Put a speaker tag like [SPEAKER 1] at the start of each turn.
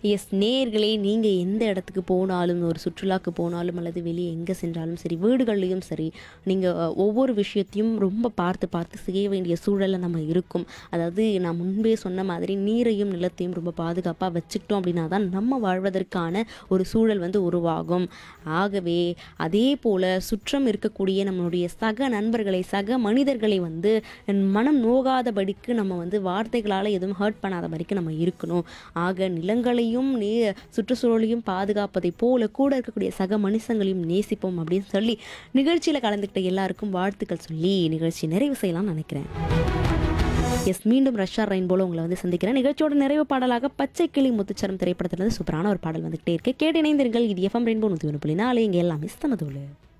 [SPEAKER 1] S நேயர்களே நீங்கள் எந்த இடத்துக்கு போனாலும் ஒரு சுற்றுலாக்கு போனாலும் அல்லது வெளியே எங்கே சென்றாலும் சரி வீடுகள்லையும் சரி நீங்கள் ஒவ்வொரு விஷயத்தையும் ரொம்ப பார்த்து பார்த்து செய்ய வேண்டிய சூழலில் நம்ம இருக்கும் அதாவது நான் முன்பே சொன்ன மாதிரி நீரையும் நிலத்தையும் ரொம்ப பாதுகாப்பாக வச்சுக்கிட்டோம் அப்படின்னா தான் நம்ம வாழ்வதற்கான ஒரு சூழல் வந்து உருவாகும் ஆகவே அதே போல் சுற்றம் இருக்கக்கூடிய நம்மளுடைய சக நண்பர்களை சக மனிதர்களை வந்து மனம் நோகாதபடிக்கு நம்ம வந்து வார்த்தைகளால் எதுவும் ஹர்ட் பண்ணாத வரைக்கும் நம்ம இருக்கணும் ஆக நிலங்களையும் நே சுற்றுச்சூழலையும் பாதுகாப்பதை போல கூட இருக்கக்கூடிய சக மனுஷங்களையும் நேசிப்போம் அப்படின்னு சொல்லி நிகழ்ச்சியில் கலந்துக்கிட்ட எல்லாருக்கும் வாழ்த்துக்கள் சொல்லி நிகழ்ச்சி நிறைவு செய்யலாம்னு நினைக்கிறேன் எஸ் மீண்டும் ரஷ்யா ரெயின் போல உங்களை வந்து சந்திக்கிறேன் நிகழ்ச்சியோட நிறைவு பாடலாக பச்சை கிளி முத்துச்சரம் திரைப்படத்திலிருந்து சூப்பரான ஒரு பாடல் வந்துகிட்டே இருக்கு கேட்டு இணைந்திருங்கள் இது எஃப்எம் ரெயின்போ நூற்றி ஒன்று புள்ளி நாலு இங்கே எல்லாமே சமதோலு